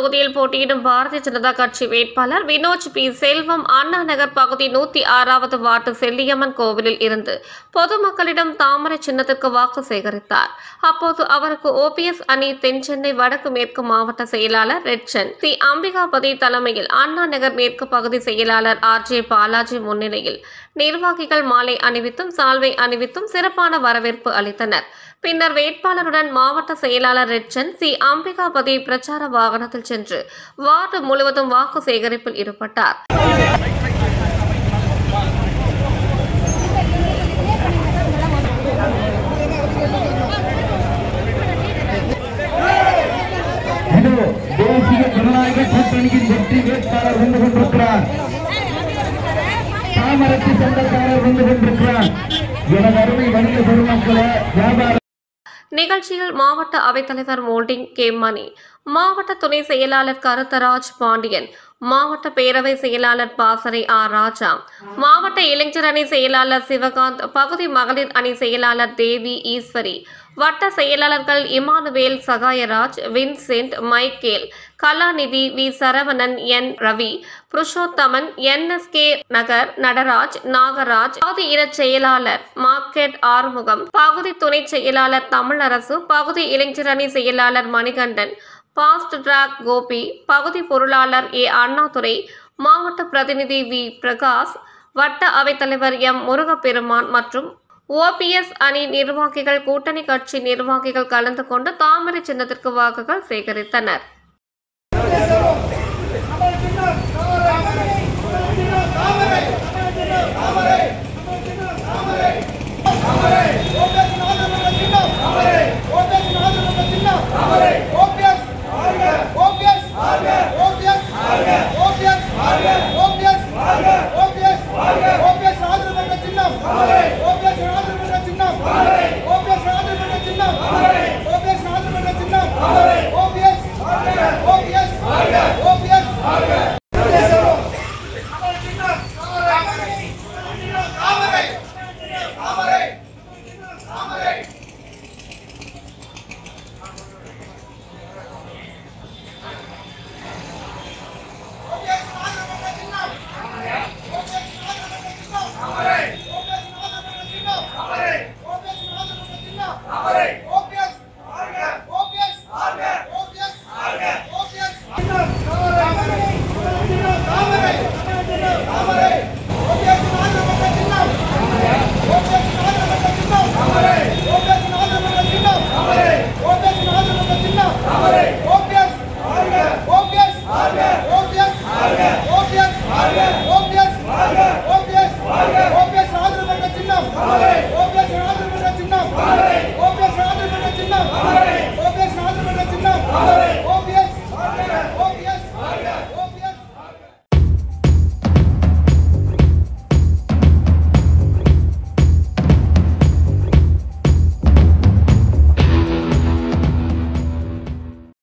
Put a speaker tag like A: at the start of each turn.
A: தொகுதியில் போட்டியிடும் பாரதிய ஜனதா கட்சி வேட்பாளர் வினோஜ் பி செல்வம் அண்ணா நகர் பகுதி நூத்தி ஆறாவது வார்டு செல்லியம்மன் கோவிலில் இருந்து பொதுமக்களிடம் தாமரை சின்னத்திற்கு வாக்கு சேகரித்தார் அப்போது அவருக்கு ஓபிஎஸ் அணி தென்சென்னை வடக்கு மேற்கு மாவட்ட செயலாளர் ரெட்சன் தி அம்பிகாபதி தலைமையில் அண்ணா நகர் மேற்கு பகுதி செயலாளர் ஆர் ஜே பாலாஜி முன்னிலையில் நிர்வாகிகள் மாலை அணிவித்தும் சால்வை அணிவித்தும் சிறப்பான வரவேற்பு அளித்தனர் பின்னர் வேட்பாளருடன் மாவட்ட செயலாளர் ரெட்சன் சி அம்பிகாபதி பிரச்சார வாகனத்தில் சென்று வார்டு முழுவதும் வாக்கு சேகரிப்பில் ஈடுபட்டார்
B: இதோ தேசிய ஜனநாயக கூட்டணியின் வெற்றி வேட்பாளர் வந்து கொண்டிருக்கிறார் தாமரத்து சொந்தக்காரர் வந்து கொண்டிருக்கிறார் எனது அருமை வணிக பெருமக்களே வியாபார
A: நிகழ்ச்சியில் மாவட்ட அவைத்தலைவர் மோல்டிங் கே மணி மாவட்ட துணை செயலாளர் கருத்தராஜ் பாண்டியன் மாவட்ட பேரவை செயலாளர் பாசறை ஆர் ராஜா மாவட்ட இளைஞர் அணி செயலாளர் சிவகாந்த் பகுதி மகளிர் அணி செயலாளர் தேவி ஈஸ்வரி வட்ட செயலாளர்கள் Emmanuel Sagayaraj Vincent Michael Kalanithi V Saravanan N Ravi Purushothaman NSK Nagar Natraj Nagaraj பகுதி இனச் செயலாளர் மார்க்கெட் ஆறுமுகம் பகுதி துணை செயலாளர் தமிழரசு பகுதி இளைஞர் அணி செயலாளர் மணிகண்டன் பாஸ்ட் டிராக் கோபி பகுதி பொருளாளர் ஏ அண்ணாதுரை மாவட்ட பிரதிநிதி வி பிரகாஷ் வட்ட அவைத்தலைவர் எம் முருகப்பெருமான் மற்றும் ஓபிஎஸ் அணி நிர்வாகிகள் கூட்டணி கட்சி நிர்வாகிகள் கலந்து கொண்டு தாமரை சின்னத்திற்கு வாக்குகள் சேகரித்தனர்